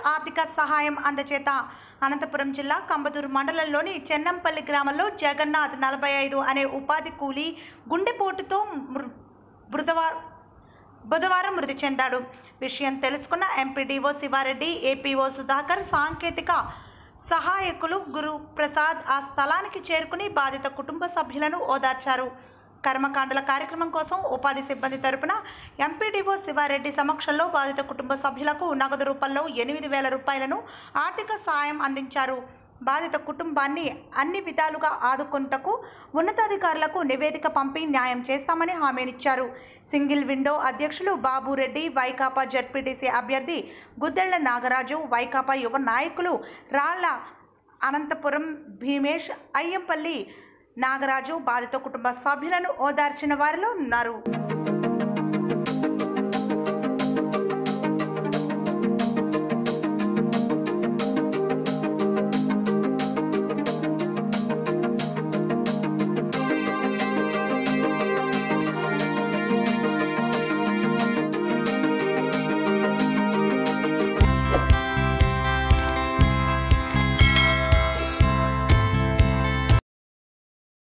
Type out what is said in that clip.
ఆర్థిక సహాయం అందచేత అనంతపురం జిల్లా కంబదూరు మండలంలోని చెన్నంపల్లి గ్రామంలో జగన్నాథ్ నలభై ఐదు అనే ఉపాధి కూలీ గుండెపోటుతో మృ- బుధవారం బుధవారం మృతి చెందాడు విషయం తెలుసుకున్న ఎంపీడీఓ శివారెడ్డి ఏపీఓ సుధాకర్ సాంకేతిక సహాయకులు గురు ప్రసాద్ ఆ స్థలానికి చేరుకుని బాధిత కుటుంబ సభ్యులను ఓదార్చారు కర్మకాండల కార్యక్రమం కోసం ఉపాధి సిబ్బంది తరపున ఎంపీడీఓ శివారెడ్డి సమక్షంలో బాధిత కుటుంబ సభ్యులకు నగదు రూపంలో ఎనిమిది వేల రూపాయలను ఆర్థిక సాయం అందించారు బాధిత కుటుంబాన్ని అన్ని విధాలుగా ఆదుకుంటకు ఉన్నతాధికారులకు నివేదిక పంపి న్యాయం చేస్తామని హామీనిచ్చారు సింగిల్ విండో అధ్యక్షులు బాబురెడ్డి వైకాపా జడ్పీటీసీ అభ్యర్థి గుద్దెళ్ల నాగరాజు వైకాపా యువ నాయకులు రాళ్ల అనంతపురం భీమేష్ అయ్యంపల్లి నాగరాజు బాధిత కుటుంబ సభ్యులను ఓదార్చిన వారిలో ఉన్నారు